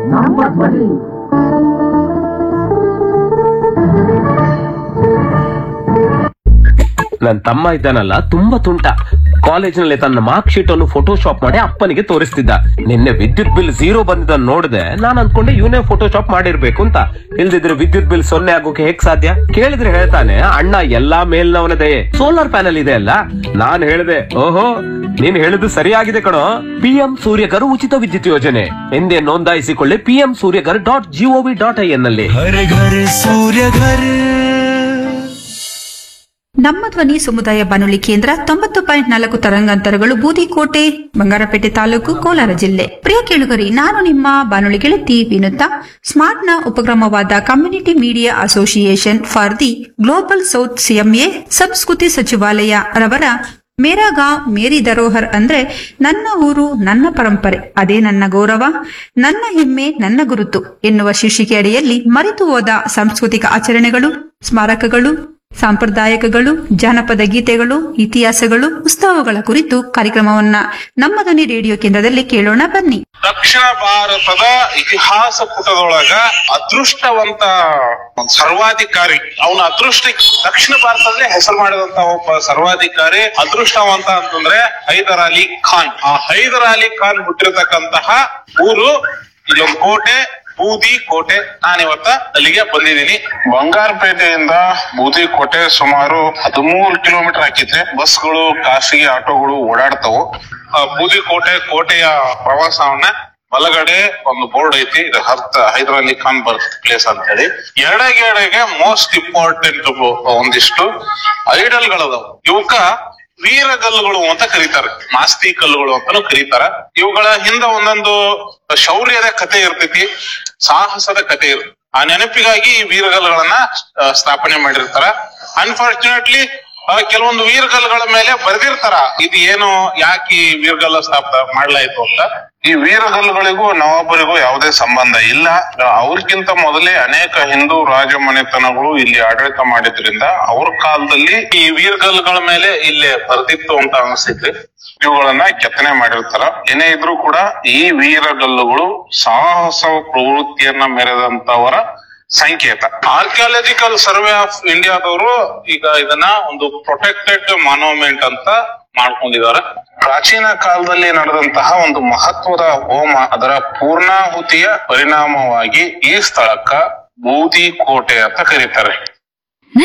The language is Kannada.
ನಮ್ಮ ಧ್ವನಿ ನನ್ ತಮ್ಮ ಇದ್ದಾನಲ್ಲ ತುಂಬಾ ತುಂಟ ಕಾಲೇಜಿನಲ್ಲಿ ತನ್ನ ಮಾರ್ಕ್ ಶೀಟ್ ಅನ್ನು ಫೋಟೋಶಾಪ್ ಮಾಡಿ ಅಪ್ಪನಿಗೆ ತೋರಿಸ್ತಿದ್ದ ನಿನ್ನೆ ವಿದ್ಯುತ್ ಬಿಲ್ ಝೀರೋ ಬಂದಿದ್ದ ನೋಡಿದೆ ನಾನ್ ಅನ್ಕೊಂಡೆ ಇವನೇ ಫೋಟೋಶಾಪ್ ಮಾಡಿರ್ಬೇಕು ಅಂತ ಇಲ್ದಿದ್ರೆ ವಿದ್ಯುತ್ ಬಿಲ್ ಸೊನ್ನೆ ಆಗೋಕೆ ಹೇಗ್ ಸಾಧ್ಯ ಕೇಳಿದ್ರೆ ಹೇಳ್ತಾನೆ ಅಣ್ಣ ಎಲ್ಲಾ ಮೇಲ್ನವನ ದಯೆ ಸೋಲಾರ್ ಪ್ಯಾನಲ್ ಇದೆ ಅಲ್ಲ ನಾನ್ ಹೇಳಿದೆ ಓಹೋ ನೀನ್ ಹೇಳಿದ್ದು ಸರಿಯಾಗಿದೆ ಕಣೋ ಪಿಎಂ ಸೂರ್ಯಕರ್ ಉಚಿತ ವಿದ್ಯುತ್ ಯೋಜನೆ ಎಂದೇ ನೋಂದಾಯಿಸಿಕೊಳ್ಳಿ PM Suryaghar dot GOV dot I N ನಲ್ಲಿ हर घर सूर्य घर ನಮ್ಮ ಧ್ವನಿ ಸಮುದಾಯ ಬಾನುಲಿ ಕೇಂದ್ರ ತೊಂಬತ್ತು ಪಾಯಿಂಟ್ ನಾಲ್ಕು ತರಂಗಾಂತರಗಳು ಬೂದಿಕೋಟೆ ಬಂಗಾರಪೇಟೆ ತಾಲೂಕು ಕೋಲಾರ ಜಿಲ್ಲೆ ಪ್ರಿಯ ಕೇಳುಗರಿ ನಾನು ನಿಮ್ಮ ಬಾನುಲಿ ಗೆಳತಿ ವಿನುತಾ ಸ್ಮಾರ್ಟ್ನ ಉಪಕ್ರಮವಾದ community media association for the global south CMA ಸಂಸ್ಕೃತಿ ಸಚಿವಾಲಯ ರವರ ಮೇರಾ ಗಾಂವ್ ಮೇರಿ ಧರೋಹರ್ ಅಂದ್ರೆ ನನ್ನ ಊರು ನನ್ನ ಪರಂಪರೆ ಅದೇ ನನ್ನ ಗೌರವ ನನ್ನ ಹೆಮ್ಮೆ ನನ್ನ ಗುರುತು ಎನ್ನುವ ಶೀರ್ಷಿಕೆ ಅಡಿಯಲ್ಲಿ ಮರೆತು ಹೋದ ಸಾಂಸ್ಕೃತಿಕ ಆಚರಣೆಗಳು ಸ್ಮಾರಕಗಳು ಸಾಂಪ್ರದಾಯಿಕಗಳು ಜಾನಪದ ಗೀತೆಗಳು ಇತಿಹಾಸಗಳು ಉತ್ಸವಗಳ ಕುರಿತು ಕಾರ್ಯಕ್ರಮವನ್ನ ನಮ್ಮ ಧ್ವನಿ ರೇಡಿಯೋ ಕೇಂದ್ರದಲ್ಲಿ ಕೇಳೋಣ ಬನ್ನಿ ದಕ್ಷಿಣ ಭಾರತದ ಇತಿಹಾಸ ಪುಟದೊಳಗ ಅದೃಷ್ಟವಂತ ಸರ್ವಾಧಿಕಾರಿ ಅವನ ಅದೃಷ್ಟ ದಕ್ಷಿಣ ಭಾರತದಲ್ಲೇ ಹೆಸರು ಮಾಡಿದಂತ ಒಬ್ಬ ಸರ್ವಾಧಿಕಾರಿ ಅದೃಷ್ಟವಂತ ಅಂತಂದ್ರೆ ಹೈದರ್ ಅಲಿ ಖಾನ್ ಆ ಹೈದರ್ ಅಲಿ ಖಾನ್ ಹುಟ್ಟಿರತಕ್ಕಂತಹ ಊರು ಇಲ್ಲೊಂದು ಕೋಟೆ ಬೂದಿ ಕೋಟೆ ನಾನಿವತ್ತ ಅಲ್ಲಿಗೆ ಬಂದಿದ್ದೀನಿ ಬಂಗಾರಪೇಟೆಯಿಂದ ಬೂದಿ ಕೋಟೆ ಸುಮಾರು ಹದಿಮೂರು ಕಿಲೋಮೀಟರ್ ಆಕೈತೆ ಬಸ್ಗಳು ಖಾಸಗಿ ಆಟೋಗಳು ಓಡಾಡ್ತಾವು ಆ ಬೂದಿ ಕೋಟೆ ಕೋಟೆಯ ಪ್ರವಾಸವನ್ನ ಬಲಗಡೆ ಒಂದು ಬೋರ್ಡ್ ಐತಿ ಇದು ಹರ್ತ್ ಹೈದರ್ ಅಲಿ ಖಾನ್ ಬರ್ತ್ ಪ್ಲೇಸ್ ಅಂತ ಹೇಳಿ ಎಡಗೆ ಎಡಗೆ ಮೋಸ್ಟ್ ಇಂಪಾರ್ಟೆಂಟ್ ಒಂದಿಷ್ಟು ಐಡಲ್ ಗಳದಾವ ಇವಕ್ಕ ವೀರಗಲ್ಲುಗಳು ಅಂತ ಕರೀತಾರೆ ಮಾಸ್ತಿ ಕಲ್ಲುಗಳು ಅಂತಾನು ಕರೀತಾರ ಇವುಗಳ ಹಿಂದ ಒಂದೊಂದು ಶೌರ್ಯದ ಕತೆ ಇರ್ತೈತಿ ಸಾಹಸದ ಕತೆ ಇರುತ್ತೆ ಆ ನೆನಪಿಗಾಗಿ ಈ ವೀರಗಲ್ಲುಗಳನ್ನ ಆ, ಸ್ಥಾಪನೆ ಮಾಡಿರ್ತಾರ ಅನ್ಫಾರ್ಚುನೇಟ್ಲಿ ಕೆಲವೊಂದು ವೀರಗಲ್ಲುಗಳ ಮೇಲೆ ಬರೆದಿರ್ತಾರ ಇದು ಏನು ಯಾಕೆ ಈ ವೀರಗಲ್ಲ ಸ್ಥಾಪನೆ ಮಾಡ್ಲಾಯ್ತು ಅಂತ ಈ ವೀರಗಲ್ಲುಗಳಿಗೂ ನವಾಬರಿಗೂ ಯಾವುದೇ ಸಂಬಂಧ ಇಲ್ಲ ಅವ್ರಿಗಿಂತ ಮೊದಲೇ ಅನೇಕ ಹಿಂದೂ ರಾಜಮನೆತನಗಳು ಇಲ್ಲಿ ಆಡಳಿತ ಮಾಡಿದ್ರಿಂದ ಅವ್ರ ಕಾಲದಲ್ಲಿ ಈ ವೀರಗಲ್ಲುಗಳ ಮೇಲೆ ಇಲ್ಲೇ ಬರ್ದಿತ್ತು ಅಂತ ಅನಿಸ್ತೈತಿ ಇವುಗಳನ್ನ ಕೆತ್ತನೆ ಮಾಡಿರ್ತಾರ ಏನೇ ಇದ್ರೂ ಕೂಡ ಈ ವೀರಗಲ್ಲುಗಳು ಸಾಹಸ ಪ್ರವೃತ್ತಿಯನ್ನ ಮೆರೆದಂತವರ ಸಂಕೇತ ಆರ್ಕಿಯಾಲಜಿಕಲ್ ಸರ್ವೆ ಆಫ್ ಇಂಡಿಯಾದವರು ಈಗ ಇದನ್ನ ಒಂದು ಪ್ರೊಟೆಕ್ಟೆಡ್ ಮಾನ್ಯುಮೆಂಟ್ ಅಂತ ಮಾಡ್ಕೊಂಡಿದ್ದಾರೆ ಪ್ರಾಚೀನ ಕಾಲದಲ್ಲಿ ನಡೆದಂತಹ ಒಂದು ಮಹತ್ವದ ಹೋಮ ಅದರ ಪೂರ್ಣಾಹುತಿಯ ಪರಿಣಾಮವಾಗಿ ಈ ಸ್ಥಳಕ್ಕ ಬೂದಿ ಕೋಟೆ ಅಂತ ಕರೀತಾರೆ